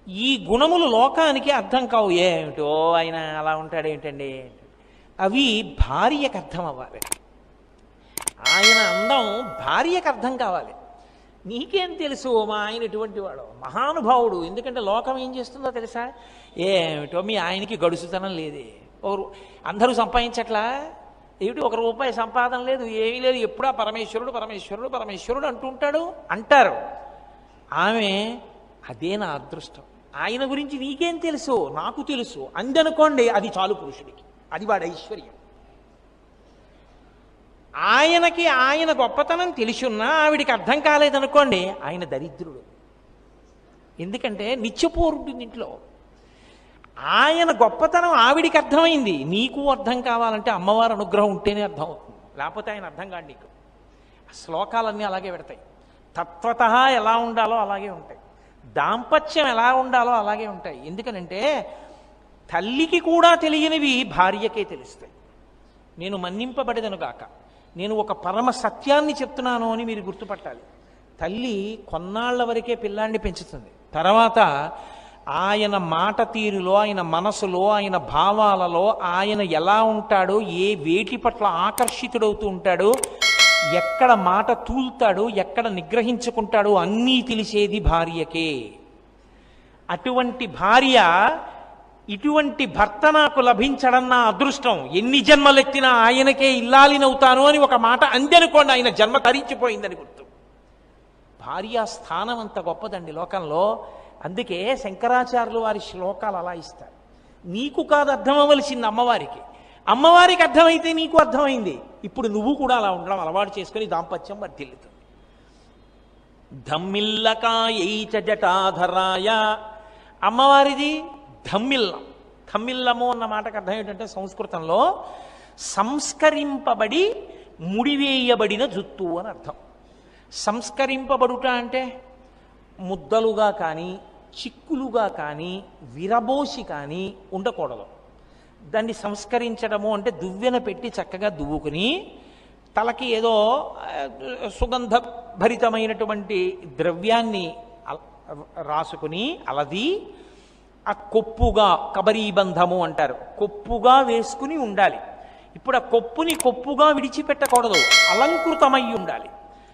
ఈ గుణములు లోకానికి అర్థం కావు ఏమిటో ఆయన అలా ఉంటాడు ఏంటండి అవి భార్యకు అర్థం అవ్వాలి ఆయన అందం భార్యకు అర్థం కావాలి నీకేం తెలుసు మా ఆయన ఎటువంటి వాడు మహానుభావుడు ఎందుకంటే లోకం ఏం చేస్తుందో తెలుసా ఏమిటో మీ ఆయనకి గడుసుతనం లేదే ఒకరు అందరూ సంపాదించట్లా ఏమిటి ఒక రూపాయి సంపాదన లేదు ఏమీ లేదు ఎప్పుడా పరమేశ్వరుడు పరమేశ్వరుడు పరమేశ్వరుడు అంటుంటాడు అంటారు ఆమె అదే నా అదృష్టం ఆయన గురించి నీకేం తెలుసు నాకు తెలుసు అందనుకోండి అది చాలు పురుషుడికి అది వాడి ఐశ్వర్యం ఆయనకి ఆయన గొప్పతనం తెలిసున్నా ఆవిడికి అర్థం కాలేదనుకోండి ఆయన దరిద్రుడు ఎందుకంటే నిత్యపూరుడు ఇంట్లో ఆయన గొప్పతనం ఆవిడికి అర్థమైంది నీకు అర్థం కావాలంటే అమ్మవారి అనుగ్రహం ఉంటేనే అర్థం అవుతుంది లేకపోతే ఆయన అర్థం కాదు నీకు ఆ శ్లోకాలన్నీ అలాగే పెడతాయి తత్వత ఎలా ఉండాలో అలాగే ఉంటాయి దాంపత్యం ఎలా ఉండాలో అలాగే ఉంటాయి ఎందుకనంటే తల్లికి కూడా తెలియనివి భార్యకే తెలుస్తాయి నేను మన్నింపబడేదను గాక నేను ఒక పరమ సత్యాన్ని చెప్తున్నాను అని మీరు గుర్తుపట్టాలి తల్లి కొన్నాళ్ల వరకే పిల్లాన్ని పెంచుతుంది తర్వాత ఆయన మాట తీరులో ఆయన మనసులో ఆయన భావాలలో ఆయన ఎలా ఉంటాడో ఏ వేటి పట్ల ఆకర్షితుడవుతూ ఉంటాడో ఎక్కడ మాట తూల్తాడో ఎక్కడ నిగ్రహించుకుంటాడో అన్నీ తెలిసేది భార్యకే అటువంటి భార్య ఇటువంటి భర్త నాకు లభించడం నా అదృష్టం ఎన్ని జన్మలెత్తినా ఆయనకే ఇల్లాలినవుతాను అని ఒక మాట అందనుకోండి ఆయన జన్మ తరించిపోయిందని గుర్తు భార్య స్థానం అంత గొప్పదండి లోకంలో అందుకే శంకరాచార్యులు వారి శ్లోకాలు అలా ఇస్తారు నీకు కాదు అర్థం అవ్వవలసింది అమ్మవారికి అమ్మవారికి అర్థమైతే నీకు అర్థమైంది ఇప్పుడు నువ్వు కూడా అలా ఉండడం అలవాటు చేసుకుని దాంపత్యం వర్ధిల్లుతుంది ధమ్మిల్లకాయై చ జటాధరాయ అమ్మవారిది ధమ్మిల్లం ధమ్మిల్లము అన్న మాటకు అర్థం ఏంటంటే సంస్కృతంలో సంస్కరింపబడి ముడివేయబడిన జుత్తు అని అర్థం సంస్కరింపబడుట అంటే ముద్దలుగా కానీ చిక్కులుగా కానీ విరబోసి కానీ ఉండకూడదు దాన్ని సంస్కరించడము అంటే దువ్వెన పెట్టి చక్కగా దువ్వుకుని తలకి ఏదో ఆ, సుగంధ భరితమైనటువంటి ద్రవ్యాన్ని అల- రాసుకుని అలది ఆ కొప్పుగా కబరీబంధము అంటారు కొప్పుగా వేసుకుని ఉండాలి ఇప్పుడు ఆ కొప్పుని కొప్పుగా విడిచిపెట్టకూడదు అలంకృతమై ఉండాలి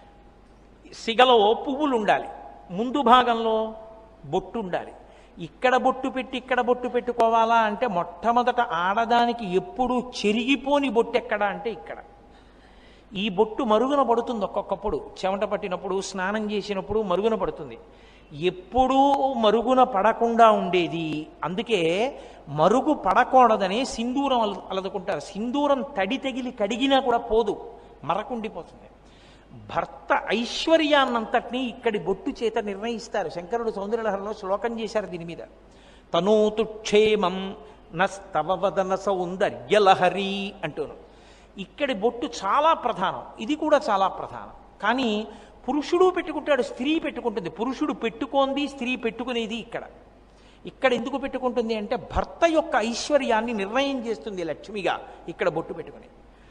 సిగలో పువ్వులు ఉండాలి ముందు భాగంలో బొట్టు ఉండాలి ఇక్కడ బొట్టు పెట్టి ఇక్కడ బొట్టు పెట్టుకోవాలా అంటే మొట్టమొదట ఆడదానికి ఎప్పుడు చెరిగిపోని బొట్టు ఎక్కడ అంటే ఇక్కడ ఈ బొట్టు మరుగున పడుతుంది ఒక్కొక్కప్పుడు చెమట పట్టినప్పుడు స్నానం చేసినప్పుడు మరుగున పడుతుంది ఎప్పుడూ మరుగున పడకుండా ఉండేది అందుకే మరుగు పడకూడదని సింధూరం అల- అలదుకుంటారు సింధూరం తడి తెగిలి కడిగినా కూడా పోదు మరకుండిపోతుంది భర్త ఐశ్వర్యాన్నంతటినీ ఇక్కడి బొట్టు చేత నిర్ణయిస్తారు శంకరుడు సౌందర్యలహరిలో శ్లోకం చేశారు దీని మీద తనూతు క్షేమం నస్తవ వదన సౌందర్యలహరి అంటూను ఇక్కడి బొట్టు చాలా ప్రధానం ఇది కూడా చాలా ప్రధానం కానీ పురుషుడు పెట్టుకుంటాడు స్త్రీ పెట్టుకుంటుంది పురుషుడు పెట్టుకోంది స్త్రీ పెట్టుకునేది ఇక్కడ ఇక్కడ ఎందుకు పెట్టుకుంటుంది అంటే భర్త యొక్క ఐశ్వర్యాన్ని నిర్ణయం చేస్తుంది లక్ష్మిగా ఇక్కడ బొట్టు పెట్టుకుని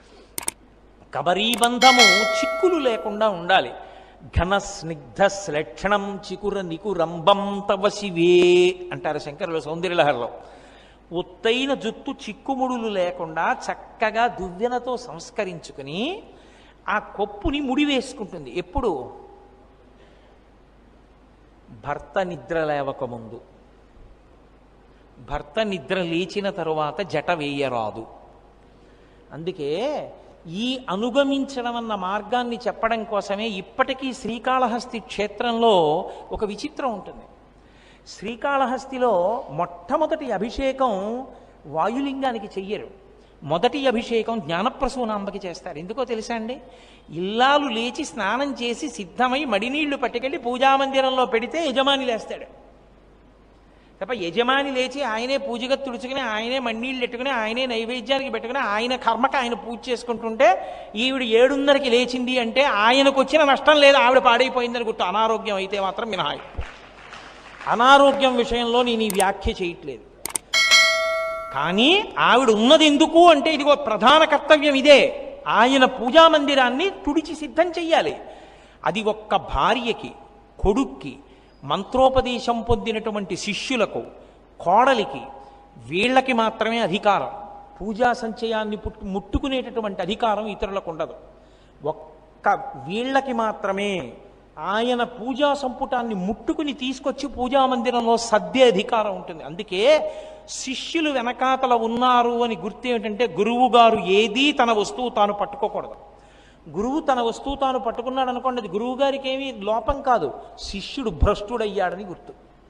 కబరీబంధము చిక్కులు లేకుండా ఉండాలి ఘన స్నిగ్ధ శ్లక్షణం చికుర నికురంబం తవ శివే అంటారు శంకరుల సౌందర్యలహరిలో ఒత్తైన జుత్తు చిక్కుముడులు లేకుండా చక్కగా దువ్వెనతో సంస్కరించుకుని ఆ కొప్పుని ముడివేసుకుంటుంది ఎప్పుడు భర్త నిద్ర లేవకముందు భర్త నిద్ర లేచిన తరువాత జట వేయరాదు అందుకే ఈ అనుగమించడం అన్న మార్గాన్ని చెప్పడం కోసమే ఇప్పటికీ శ్రీకాళహస్తి క్షేత్రంలో ఒక విచిత్రం ఉంటుంది శ్రీకాళహస్తిలో మొట్టమొదటి అభిషేకం వాయులింగానికి చెయ్యరు మొదటి అభిషేకం జ్ఞానప్రసూనాంబకి చేస్తారు ఎందుకో తెలుసా అండి ఇల్లాలు లేచి స్నానం చేసి సిద్ధమై మడినీళ్లు పట్టుకెళ్ళి పూజామందిరంలో పెడితే యజమాని లేస్తాడు తప్ప యజమాని లేచి ఆయనే పూజగా తుడుచుకుని ఆయనే మన్నీళ్ళు పెట్టుకుని ఆయనే నైవేద్యానికి పెట్టుకుని ఆయన కర్మకి ఆయన పూజ చేసుకుంటుంటే ఈవిడ ఏడున్నరకి లేచింది అంటే ఆయనకు వచ్చిన నష్టం లేదు ఆవిడ పాడైపోయిందని గుర్తు అనారోగ్యం అయితే మాత్రం మినహాయి అనారోగ్యం విషయంలో నేను ఈ వ్యాఖ్య చేయట్లేదు కానీ ఆవిడ ఉన్నది ఎందుకు అంటే ఇదిగో ప్రధాన కర్తవ్యం ఇదే ఆయన పూజా మందిరాన్ని తుడిచి సిద్ధం చెయ్యాలి అది ఒక్క భార్యకి కొడుక్కి మంత్రోపదేశం పొందినటువంటి శిష్యులకు కోడలికి వీళ్ళకి మాత్రమే అధికారం పూజా సంచయాన్ని పుట్టు ముట్టుకునేటటువంటి అధికారం ఇతరులకు ఉండదు ఒక్క వీళ్ళకి మాత్రమే ఆయన పూజా సంపుటాన్ని ముట్టుకుని తీసుకొచ్చి పూజా మందిరంలో సద్దే అధికారం ఉంటుంది అందుకే శిష్యులు వెనకాతల ఉన్నారు అని గుర్తు ఏమిటంటే గురువు గారు ఏదీ తన వస్తువు తాను పట్టుకోకూడదు గురువు తన వస్తువు తాను పట్టుకున్నాడు అనుకోండి అది గురువు గారికి ఏమీ లోపం కాదు శిష్యుడు భ్రష్టుడయ్యాడని గుర్తు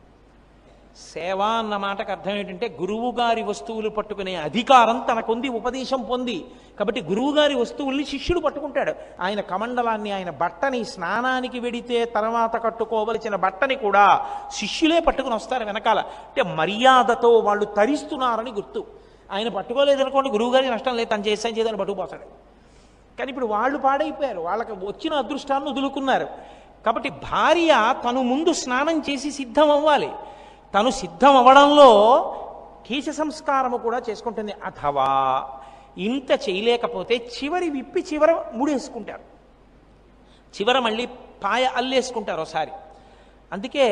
సేవ అన్న మాటకు అర్థం ఏంటంటే గురువు గారి వస్తువులు పట్టుకునే అధికారం తనకుంది ఉపదేశం పొంది కాబట్టి గురువు గారి వస్తువుల్ని శిష్యుడు పట్టుకుంటాడు ఆయన కమండలాన్ని ఆయన బట్టని స్నానానికి వెడితే తర్వాత కట్టుకోవలసిన బట్టని కూడా శిష్యులే పట్టుకుని వస్తారు వెనకాల అంటే మర్యాదతో వాళ్ళు తరిస్తున్నారని గుర్తు ఆయన పట్టుకోలేదనుకోండి గురువుగారికి నష్టం లేదు తను చేసాను చేదని పట్టుకుపోతాడు కానీ ఇప్పుడు వాళ్ళు పాడైపోయారు వాళ్ళకి వచ్చిన అదృష్టాన్ని వదులుకున్నారు కాబట్టి భార్య తను ముందు స్నానం చేసి సిద్ధం అవ్వాలి తను సిద్ధం అవ్వడంలో కేశ సంస్కారము కూడా చేసుకుంటుంది అథవా ఇంత చేయలేకపోతే చివరి విప్పి చివర ముడేసుకుంటారు చివర మళ్ళీ పాయ అల్లేసుకుంటారు ఒకసారి అందుకే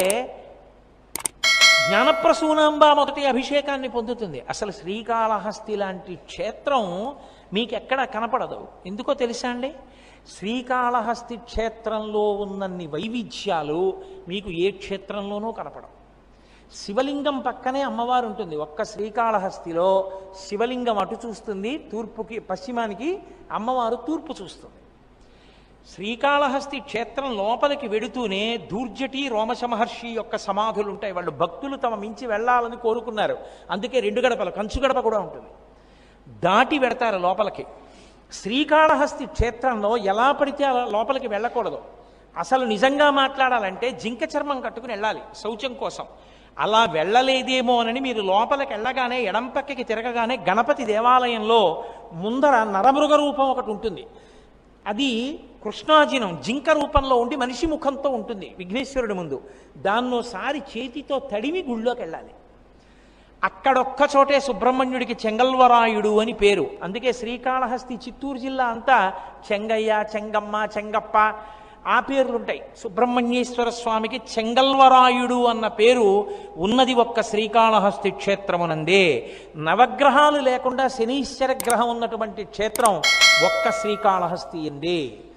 జ్ఞానప్రసూనాంబ మొదటి అభిషేకాన్ని పొందుతుంది అసలు శ్రీకాళహస్తి లాంటి క్షేత్రం మీకెక్కడ కనపడదు ఎందుకో తెలుసా అండి శ్రీకాళహస్తి క్షేత్రంలో ఉన్నన్ని వైవిధ్యాలు మీకు ఏ క్షేత్రంలోనూ కనపడవు శివలింగం పక్కనే అమ్మవారు ఉంటుంది ఒక్క శ్రీకాళహస్తిలో శివలింగం అటు చూస్తుంది తూర్పుకి పశ్చిమానికి అమ్మవారు తూర్పు చూస్తుంది శ్రీకాళహస్తి క్షేత్రం లోపలికి వెడుతూనే దూర్జటి రోమశ మహర్షి యొక్క సమాధులు ఉంటాయి వాళ్ళు భక్తులు తమ మించి వెళ్ళాలని కోరుకున్నారు అందుకే రెండు గడపలు కంచు గడప కూడా ఉంటుంది దాటి వెడతారు లోపలికి శ్రీకాళహస్తి క్షేత్రంలో ఎలా పడితే అలా లోపలికి వెళ్ళకూడదు అసలు నిజంగా మాట్లాడాలంటే జింక చర్మం కట్టుకుని వెళ్ళాలి శౌచం కోసం అలా వెళ్ళలేదేమో అని మీరు లోపలికి వెళ్ళగానే ఎడం పక్కకి తిరగగానే గణపతి దేవాలయంలో ముందర నరమృగ రూపం ఒకటి ఉంటుంది అది కృష్ణాజినం జింక రూపంలో ఉండి మనిషి ముఖంతో ఉంటుంది విఘ్నేశ్వరుడి ముందు దాన్నోసారి చేతితో తడిమి గుళ్ళోకి వెళ్ళాలి అక్కడొక్క చోటే సుబ్రహ్మణ్యుడికి చెంగల్వరాయుడు అని పేరు అందుకే శ్రీకాళహస్తి చిత్తూరు జిల్లా అంతా చెంగయ్య చెంగమ్మ చెంగప్ప ఆ పేర్లుంటాయి సుబ్రహ్మణ్యేశ్వర స్వామికి చెంగల్వరాయుడు అన్న పేరు ఉన్నది ఒక్క శ్రీకాళహస్తి క్షేత్రమునందే నవగ్రహాలు లేకుండా శనీశ్వర గ్రహం ఉన్నటువంటి క్షేత్రం ఒక్క శ్రీకాళహస్తి ఎందే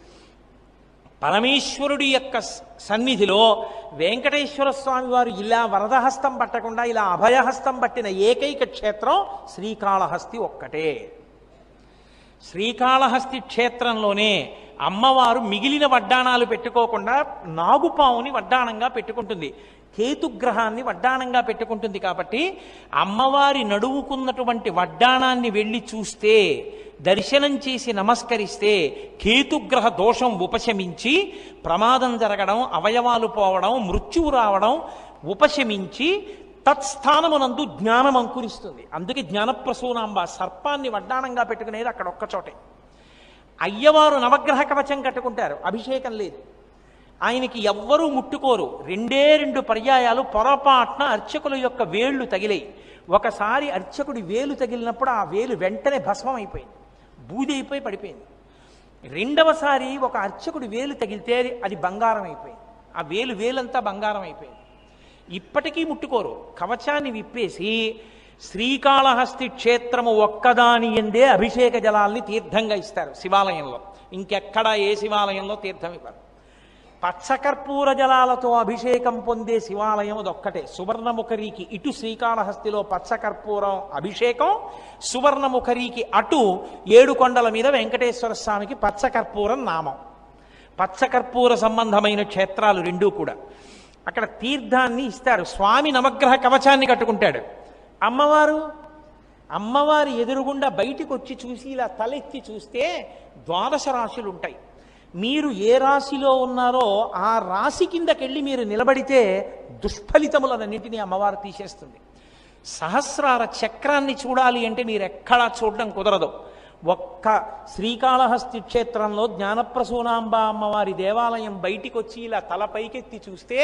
పరమేశ్వరుడి యొక్క స- సన్నిధిలో వెంకటేశ్వర స్వామి వారు ఇలా వరదహస్తం పట్టకుండా ఇలా అభయహస్తం పట్టిన ఏకైక క్షేత్రం శ్రీకాళహస్తి ఒక్కటే శ్రీకాళహస్తి క్షేత్రంలోనే అమ్మవారు మిగిలిన వడ్డాణాలు పెట్టుకోకుండా నాగుపావుని వడ్డాణంగా పెట్టుకుంటుంది కేతుగ్రహాన్ని వడ్డాణంగా పెట్టుకుంటుంది కాబట్టి అమ్మవారి నడువుకున్నటువంటి వడ్డాణాన్ని వెళ్ళి చూస్తే దర్శనం చేసి నమస్కరిస్తే కేతుగ్రహ దోషం ఉపశమించి ప్రమాదం జరగడం అవయవాలు పోవడం మృత్యువు రావడం ఉపశమించి తత్స్థానమునందు జ్ఞానం అంకురిస్తుంది అందుకే జ్ఞానప్రసూనాంబ సర్పాన్ని వడ్డాణంగా పెట్టుకునేది అక్కడ ఒక్క చోటే అయ్యవారు నవగ్రహ కవచం కట్టుకుంటారు అభిషేకం లేదు ఆయనకి ఎవ్వరూ ముట్టుకోరు రెండే రెండు పర్యాయాలు పొరపాటున అర్చకుల యొక్క వేళ్ళు తగిలాయి ఒకసారి అర్చకుడి వేలు తగిలినప్పుడు ఆ వేలు వెంటనే భస్మం అయిపోయింది బూది అయిపోయి పడిపోయింది రెండవసారి ఒక అర్చకుడి వేలు తగిలితే అది బంగారం అయిపోయింది ఆ వేలు వేలంతా బంగారం అయిపోయింది ఇప్పటికీ ముట్టుకోరు కవచాన్ని విప్పేసి శ్రీకాళహస్తి క్షేత్రము ఒక్కదాని ఎందే అభిషేక జలాల్ని తీర్థంగా ఇస్తారు శివాలయంలో ఇంకెక్కడా ఏ శివాలయంలో తీర్థం ఇవ్వరు పచ్చకర్పూర జలాలతో అభిషేకం పొందే శివాలయం అదొక్కటే సువర్ణముఖరికి ఇటు శ్రీకాళహస్తిలో పచ్చకర్పూరం అభిషేకం సువర్ణముఖరికి అటు ఏడు కొండల మీద వెంకటేశ్వర స్వామికి పచ్చకర్పూరం నామం పచ్చకర్పూర సంబంధమైన క్షేత్రాలు రెండూ కూడా అక్కడ తీర్థాన్ని ఇస్తారు స్వామి నవగ్రహ కవచాన్ని కట్టుకుంటాడు అమ్మవారు అమ్మవారి ఎదురుగుండా బయటికి వచ్చి చూసి ఇలా తలెత్తి చూస్తే ద్వాదశ రాశులు ఉంటాయి మీరు ఏ రాశిలో ఉన్నారో ఆ రాశి కిందకెళ్ళి మీరు నిలబడితే దుష్ఫలితములన్నింటినీ అమ్మవారు తీసేస్తుంది సహస్రార చక్రాన్ని చూడాలి అంటే మీరు ఎక్కడా చూడడం కుదరదు ఒక్క శ్రీకాళహస్తి క్షేత్రంలో జ్ఞానప్రసూనాంబ అమ్మవారి దేవాలయం బయటికి వచ్చి ఇలా తల పైకెత్తి చూస్తే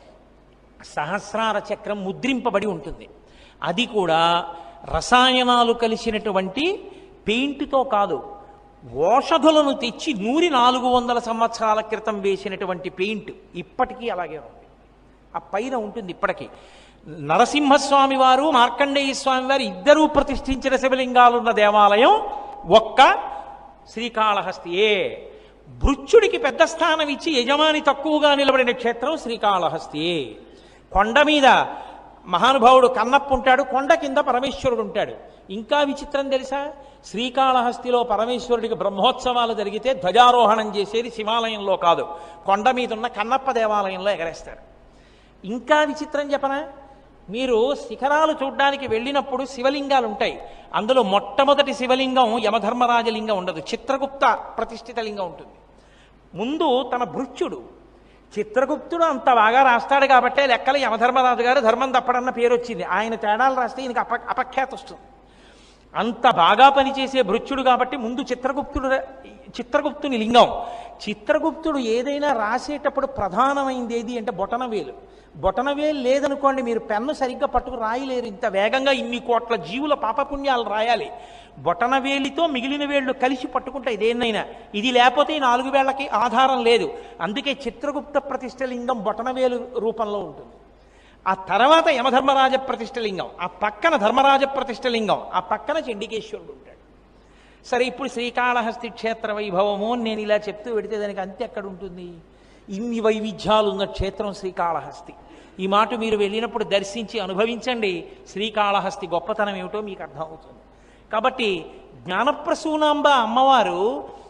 సహస్రార చక్రం ముద్రింపబడి ఉంటుంది అది కూడా రసాయనాలు కలిసినటువంటి పెయింట్తో కాదు ఓషధులను తెచ్చి నూరి నాలుగు వందల సంవత్సరాల క్రితం వేసినటువంటి పెయింట్ ఇప్పటికీ అలాగే ఉంది ఆ పైన ఉంటుంది ఇప్పటికీ నరసింహస్వామి వారు మార్కండేయ స్వామి వారు ఇద్దరూ ప్రతిష్ఠించిన శివలింగాలున్న దేవాలయం ఒక్క శ్రీకాళహస్తియే భృత్యుడికి పెద్ద స్థానం ఇచ్చి యజమాని తక్కువగా నిలబడిన క్షేత్రం శ్రీకాళహస్తియే కొండ మీద మహానుభావుడు కన్నప్ప ఉంటాడు కొండ కింద పరమేశ్వరుడు ఉంటాడు ఇంకా విచిత్రం తెలుసా శ్రీకాళహస్తిలో పరమేశ్వరుడికి బ్రహ్మోత్సవాలు జరిగితే ధ్వజారోహణం చేసేది శివాలయంలో కాదు కొండ మీద ఉన్న కన్నప్ప దేవాలయంలో ఎగరేస్తారు ఇంకా విచిత్రం చెప్పనా మీరు శిఖరాలు చూడ్డానికి వెళ్ళినప్పుడు శివలింగాలు ఉంటాయి అందులో మొట్టమొదటి శివలింగం యమధర్మరాజలింగం ఉండదు చిత్రగుప్త ప్రతిష్ఠిత లింగం ఉంటుంది ముందు తన భృత్యుడు చిత్రగుప్తుడు అంత బాగా రాస్తాడు కాబట్టే లెక్కలు యమధర్మరాజు గారు ధర్మం తప్పడన్న పేరు వచ్చింది ఆయన తేడాలు రాస్తే ఈయనకి అప అపఖ్యాతి వస్తుంది అంత బాగా పనిచేసే భృత్యుడు కాబట్టి ముందు చిత్రగుప్తుడు ర- చిత్రగుప్తుని లింగం చిత్రగుప్తుడు ఏదైనా రాసేటప్పుడు ప్రధానమైంది ఏది అంటే బొటనవేలు బొటనవేలు లేదనుకోండి మీరు పెన్ను సరిగ్గా పట్టుకు రాయలేరు ఇంత వేగంగా ఇన్ని కోట్ల జీవుల పాపపుణ్యాలు రాయాలి బొటనవేలితో మిగిలిన వేళ్ళు కలిసి పట్టుకుంటాయి దేన్నైనా ఇది లేకపోతే ఈ నాలుగు వేళ్లకి ఆధారం లేదు అందుకే చిత్రగుప్త ప్రతిష్ఠ లింగం బొటనవేలు రూపంలో ఉంటుంది ఆ తర్వాత యమధర్మరాజ ప్రతిష్ఠ లింగం ఆ పక్కన ధర్మరాజ ప్రతిష్ఠ లింగం ఆ పక్కన చండికేశ్వరుడు ఉంటాడు సరే ఇప్పుడు శ్రీకాళహస్తి క్షేత్ర వైభవము అని నేను ఇలా చెప్తూ పెడితే దానికి అంతే ఎక్కడ ఉంటుంది ఇన్ని వైవిధ్యాలు ఉన్న క్షేత్రం శ్రీకాళహస్తి ఈ మాట మీరు వెళ్ళినప్పుడు దర్శించి అనుభవించండి శ్రీకాళహస్తి గొప్పతనం ఏమిటో మీకు అర్థమవుతుంది కాబట్టి జ్ఞానప్రసూనాంబ అమ్మవారు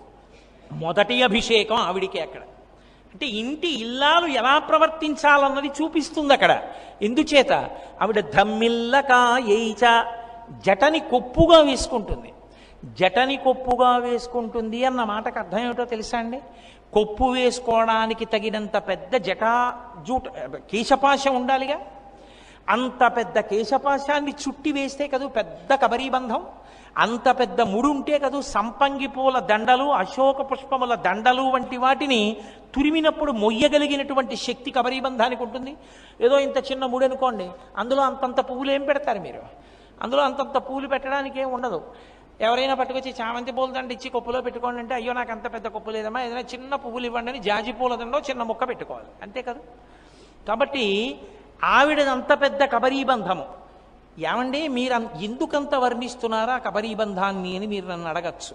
మొదటి అభిషేకం ఆవిడికే అక్కడ అంటే ఇంటి ఇల్లాలు ఎలా ప్రవర్తించాలన్నది చూపిస్తుంది అక్కడ ఎందుచేత ఆవిడ ధమ్మిల్లక ఏయిచ జటని కొప్పుగా వేసుకుంటుంది జటని కొప్పుగా వేసుకుంటుంది అన్న మాటకు అర్థం ఏమిటో తెలుసా అండి కొప్పు వేసుకోవడానికి తగినంత పెద్ద జటా జూట కేశపాశం ఉండాలిగా అంత పెద్ద కేశపాశాన్ని చుట్టి వేస్తే కదూ పెద్ద కబరీబంధం అంత పెద్ద ముడుంటే కదూ సంపంగి పూల దండలు అశోక పుష్పముల దండలు వంటి వాటిని తురిమినప్పుడు మొయ్యగలిగినటువంటి శక్తి కబరీబంధానికి ఉంటుంది ఏదో ఇంత చిన్న ముడి అనుకోండి అందులో అంతంత పువ్వులు ఏం పెడతారు మీరు అందులో అంతంత పువ్వులు పెట్టడానికి ఏం ఉండదు ఎవరైనా పట్టుకొచ్చి చామంతి పూల దండ ఇచ్చి కొప్పులో పెట్టుకోండి అంటే అయ్యో నాకు అంత పెద్ద కొప్పు లేదమ్మా ఏదైనా చిన్న పువ్వులు ఇవ్వండి అని జాజి పూల దండో చిన్న ముక్క పెట్టుకోవాలి అంతే కదా కాబట్టి ఆవిడదంత పెద్ద కబరీబంధము ఏమండి మీరు అన్- ఎందుకంత వర్ణిస్తున్నారా కబరీబంధాన్ని అని మీరు నన్ను అడగచ్చు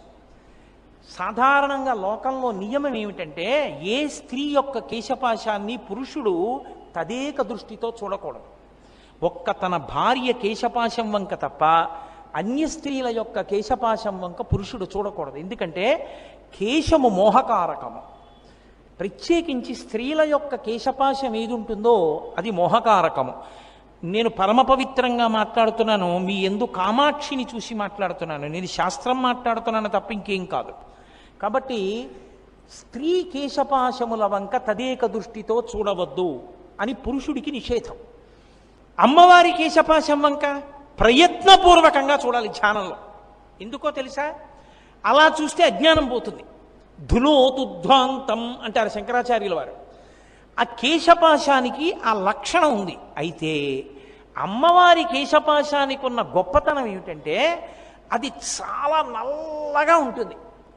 సాధారణంగా లోకంలో నియమం ఏమిటంటే ఏ స్త్రీ యొక్క కేశపాశాన్ని పురుషుడు తదేక దృష్టితో చూడకూడదు ఒక్క తన భార్య కేశపాశం వంక తప్ప అన్య స్త్రీల యొక్క కేశపాశం వంక పురుషుడు చూడకూడదు ఎందుకంటే కేశము మోహకారకము ప్రత్యేకించి స్త్రీల యొక్క కేశపాశం ఏది ఉంటుందో అది మోహకారకము నేను పరమ పవిత్రంగా మాట్లాడుతున్నాను మీ ఎందు కామాక్షిని చూసి మాట్లాడుతున్నాను నేను శాస్త్రం మాట్లాడుతున్నాను తప్ప ఇంకేం కాదు కాబట్టి స్త్రీ కేశపాశముల వంక తదేక దృష్టితో చూడవద్దు అని పురుషుడికి నిషేధం అమ్మవారి కేశపాశం వంక ప్రయత్నపూర్వకంగా చూడాలి ధ్యానంలో ఎందుకో తెలుసా అలా చూస్తే అజ్ఞానం పోతుంది ధులోతుధ్వాంతం అంటారు శంకరాచార్యుల వారు ఆ కేశపాశానికి ఆ లక్షణం ఉంది అయితే అమ్మవారి కేశపాశానికి ఉన్న గొప్పతనం ఏమిటంటే అది చాలా నల్లగా ఉంటుంది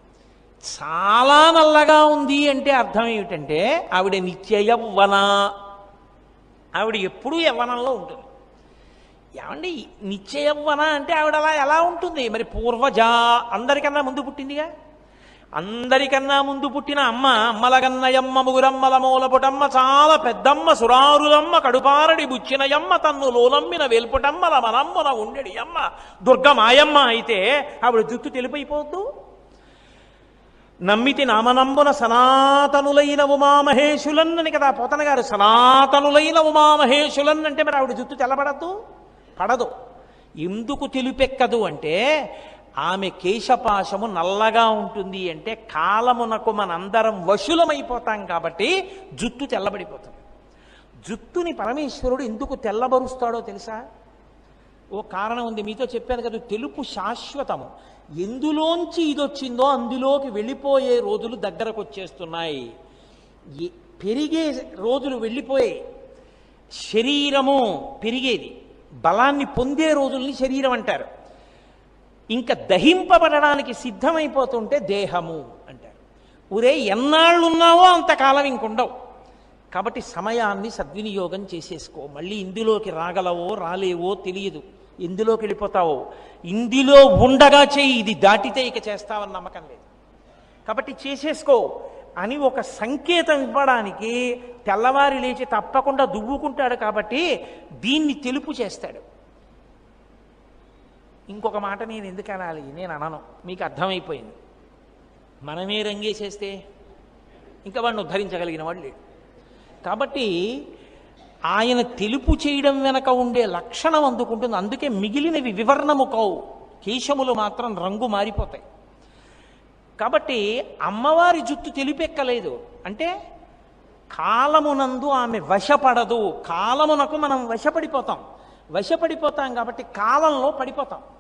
చాలా నల్లగా ఉంది అంటే అర్థం ఏమిటంటే ఆవిడ నిత్య యవ్వన ఆవిడ ఎప్పుడూ యవ్వనంలో ఉంటుంది ఏమండి నిత్య యవ్వన అంటే ఆవిడ అలా ఎలా ఉంటుంది మరి పూర్వజ అందరికన్నా ముందు పుట్టిందిగా అందరికన్నా ముందు పుట్టిన అమ్మ అమ్మలగన్నయమ్మ ముగురమ్మల మూలపుటమ్మ చాలా పెద్దమ్మ సురారులమ్మ కడుపారడి బుచ్చినయమ్మ తన్ను లోలమ్మిన వెల్పుటమ్మల మనమ్మన ఉండెడి అమ్మ దుర్గమాయమ్మ అయితే ఆవిడ జుట్టు తెలిపైపోద్దు నమ్మితి నామనంబున సనాతనులైన ఉమామహేశులన్నని కదా పోతన గారు సనాతనులైన ఉమామహేశులన్ అంటే మరి ఆవిడ జుట్టు తెల్లబడద్దు పడదు ఎందుకు తెలిపెక్కదు అంటే ఆమె కేశపాశము నల్లగా ఉంటుంది అంటే కాలమునకు మనందరం వశులమైపోతాం కాబట్టి జుట్టు తెల్లబడిపోతుంది జుట్టుని పరమేశ్వరుడు ఎందుకు తెల్లబరుస్తాడో తెలుసా ఓ కారణం ఉంది మీతో చెప్పాను కదా తెలుపు శాశ్వతము ఎందులోంచి ఇది వచ్చిందో అందులోకి వెళ్ళిపోయే రోజులు దగ్గరకు వచ్చేస్తున్నాయి ఎ- పెరిగే రోజులు వెళ్ళిపోయాయి శరీరము పెరిగేది బలాన్ని పొందే రోజుల్ని శరీరం అంటారు ఇంకా దహింపబడడానికి సిద్ధమైపోతుంటే దేహము అంటారు ఊరే ఎన్నాళ్ళు ఉన్నావో అంతకాలం ఇంకుండవు కాబట్టి సమయాన్ని సద్వినియోగం చేసేసుకో మళ్ళీ ఇందులోకి రాగలవో రాలేవో తెలియదు ఎందులోకి వెళ్ళిపోతావో ఇందులో ఉండగా చేయి ఇది దాటితే ఇక చేస్తావని నమ్మకం లేదు కాబట్టి చేసేసుకో అని ఒక సంకేతం ఇవ్వడానికి తెల్లవారి లేచి తప్పకుండా దువ్వుకుంటాడు కాబట్టి దీన్ని తెలుపు చేస్తాడు ఇంకొక మాట నేను ఎందుకు అనాలి నేను అనను మీకు అర్థమైపోయింది మనమే రంగేసేస్తే ఇంకా వాడిని ఉద్ధరించగలిగిన వాడు లేడు కాబట్టి ఆయన తెలుపు చేయడం వెనక ఉండే లక్షణం అందుకుంటుంది అందుకే మిగిలినవి వివర్ణము కావు కేశములు మాత్రం రంగు మారిపోతాయి కాబట్టి అమ్మవారి జుత్తు తెలిపెక్కలేదు అంటే కాలమునందు ఆమె వశపడదు కాలమునకు మనం వశపడిపోతాం వశపడిపోతాం కాబట్టి కాలంలో పడిపోతాం